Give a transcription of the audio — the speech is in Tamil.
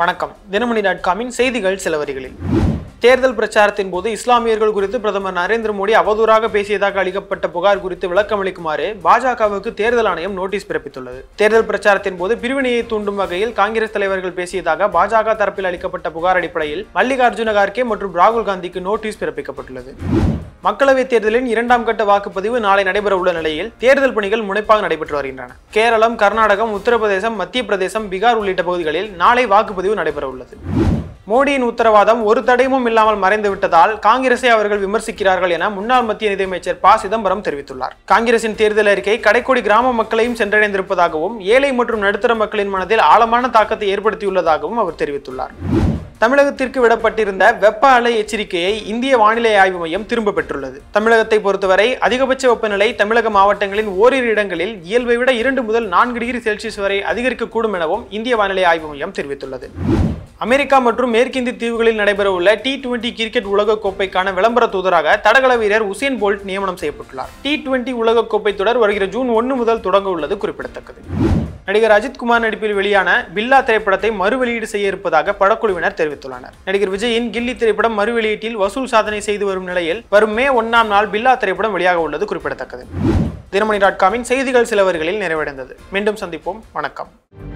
வணக்கம் தினமணி டாட் காமின் செய்திகள் சில வரிகளில் தேர்தல் பிரச்சாரத்தின் போது இஸ்லாமியர்கள் குறித்து பிரதமர் நரேந்திர மோடி அவதூறாக பேசியதாக அளிக்கப்பட்ட புகார் குறித்து விளக்கம் அளிக்குமாறு பாஜகவுக்கு தேர்தல் ஆணையம் நோட்டீஸ் பிறப்பித்துள்ளது தேர்தல் பிரச்சாரத்தின் போது பிரிவினையை தூண்டும் வகையில் காங்கிரஸ் தலைவர்கள் பேசியதாக பாஜக தரப்பில் அளிக்கப்பட்ட புகார் அடிப்படையில் மல்லிகார்ஜுன கார்கே மற்றும் ராகுல் காந்திக்கு நோட்டீஸ் பிறப்பிக்கப்பட்டுள்ளது மக்களவைத் தேர்தலின் இரண்டாம் கட்ட வாக்குப்பதிவு நாளை நடைபெற உள்ள நிலையில் தேர்தல் பணிகள் முனைப்பாக நடைபெற்று வருகின்றன கேரளம் கர்நாடகம் உத்தரப்பிரதேசம் மத்திய பிரதேசம் பீகார் உள்ளிட்ட பகுதிகளில் நாளை வாக்குப்பதிவு நடைபெற உள்ளது மோடியின் உத்தரவாதம் ஒரு தடையும் இல்லாமல் மறைந்து விட்டதால் காங்கிரஸை அவர்கள் விமர்சிக்கிறார்கள் என முன்னாள் மத்திய நிதியமைச்சர் ப சிதம்பரம் தெரிவித்துள்ளார் காங்கிரசின் தேர்தல் அறிக்கை கடைக்கோடி கிராம மக்களையும் சென்றடைந்திருப்பதாகவும் ஏழை மற்றும் நடுத்தர மக்களின் மனதில் ஆழமான தாக்கத்தை ஏற்படுத்தியுள்ளதாகவும் அவர் தெரிவித்துள்ளார் தமிழகத்திற்கு விடப்பட்டிருந்த வெப்ப அலை எச்சரிக்கையை இந்திய வானிலை ஆய்வு மையம் திரும்ப பெற்றுள்ளது தமிழகத்தை பொறுத்தவரை அதிகபட்ச வெப்பநிலை தமிழக மாவட்டங்களின் ஓரிரு இடங்களில் இயல்பை விட இரண்டு முதல் நான்கு டிகிரி செல்சியஸ் வரை அதிகரிக்கக்கூடும் எனவும் இந்திய வானிலை ஆய்வு மையம் தெரிவித்துள்ளது அமெரிக்கா மற்றும் மேற்கிந்திய தீவுகளில் நடைபெற உள்ள டி டுவெண்டி கிரிக்கெட் உலகக்கோப்பைக்கான விளம்பர தூதராக தடகள வீரர் உசேன் போல்ட் நியமனம் செய்யப்பட்டுள்ளார் டி டுவெண்டி உலகக்கோப்பை தொடர் வருகிற ஜூன் ஒன்று முதல் தொடங்க உள்ளது குறிப்பிடத்தக்கது நடிகர் அஜித் குமார் நடிப்பில் வெளியான பில்லா திரைப்படத்தை மறு வெளியீடு செய்ய இருப்பதாக படக்குழுவினர் தெரிவித்துள்ளனர் நடிகர் விஜயின் கில்லி திரைப்படம் மறு வெளியீட்டில் வசூல் சாதனை செய்து வரும் நிலையில் வரும் மே ஒன்னாம் நாள் பில்லா திரைப்படம் வெளியாக உள்ளது குறிப்பிடத்தக்கது தினமணி டாட் காமின் செய்திகள் சிலவர்களில் நிறைவடைந்தது மீண்டும் சந்திப்போம் வணக்கம்